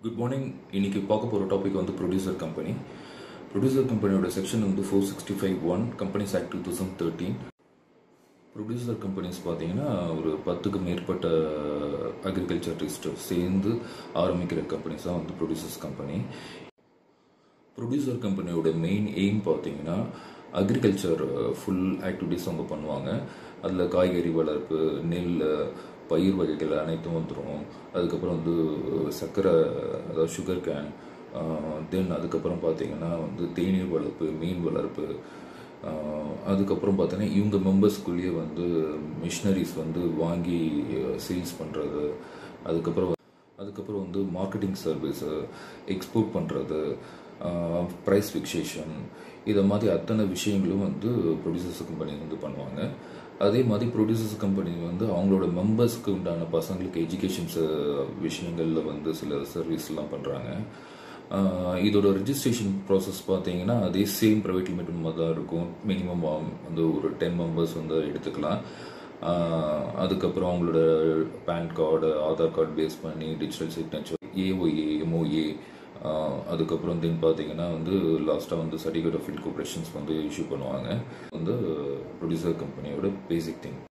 good morning இன்னைக்கு பார்க்க போகிற டாபிக் வந்து ப்ரொடியூசர் கம்பெனி ப்ரொடியூசர் கம்பெனியோட செக்ஷன் வந்து four sixty five one companies act two thousand thirteen producer companies பார்த்தீங்கன்னா ஒரு பத்துக்கு மேற்பட்ட அக்ரிகல்ச்சர் ரிஜிஸ்டர் சேர்ந்து ஆரம்பிக்கிற கம்பெனிஸ் தான் வந்து ப்ரொடியூசர்ஸ் கம்பெனி ப்ரொடியூசர் கம்பெனியோட மெயின் எய்ம் பார்த்தீங்கன்னா அக்ரிகல்ச்சர் ஃபுல் ஆக்டிவிட்டீஸ் அவங்க பண்ணுவாங்க அதில் காய்கறி வளர்ப்பு நெல் பயிர் வகைகள் அனைத்தும் வந்துடும் அதுக்கப்புறம் வந்து சர்க்கரை அதாவது சுகர் கேன் தென் அதுக்கப்புறம் பார்த்தீங்கன்னா வந்து தேநீர் வளர்ப்பு மீன் வளர்ப்பு ஆஹ் அதுக்கப்புறம் பார்த்தீங்கன்னா இவங்க மெம்பர்ஸ்குள்ளேயே வந்து மிஷினரிஸ் வந்து வாங்கி சேல்ஸ் பண்ணுறது அதுக்கப்புறம் அதுக்கப்புறம் வந்து மார்க்கெட்டிங் சர்வீஸு எக்ஸ்போர்ட் பண்ணுறது ப்ரைஸ் ஃபிக்சேஷன் இதை மாதிரி அத்தனை விஷயங்களும் வந்து ப்ரொடியூசர்ஸ் கம்பெனி வந்து பண்ணுவாங்க அதே மாதிரி ப்ரொடியூசர்ஸ் கம்பெனி வந்து அவங்களோட மெம்பர்ஸ்க்கு உண்டான பசங்களுக்கு எஜுகேஷன்ஸ் விஷயங்களில் வந்து சில சர்வீஸ்லாம் பண்ணுறாங்க இதோட ரிஜிஸ்ட்ரேஷன் ப்ராசஸ் பார்த்தீங்கன்னா அதே சேம் ப்ரைவேட் லிமிட் மாதிரி தான் இருக்கும் மினிமம் வந்து ஒரு டென் மெம்பர்ஸ் வந்து எடுத்துக்கலாம் ஆஹ் அதுக்கப்புறம் அவங்களோட PAN card Aadhaar card base பண்ணி டிஜிட்டல் சிக்னேச்சர் ஏஒஏ எம்ஓஏ அதுக்கப்புறம் தென் பார்த்தீங்கன்னா வந்து லாஸ்ட்டாக வந்து சர்டிஃபிகேட் ஆஃப் இன்கோப்ரேஷன்ஸ் வந்து இஷ்யூ பண்ணுவாங்க வந்து ப்ரொடியூசர் கம்பெனியோட பேசிக் திங்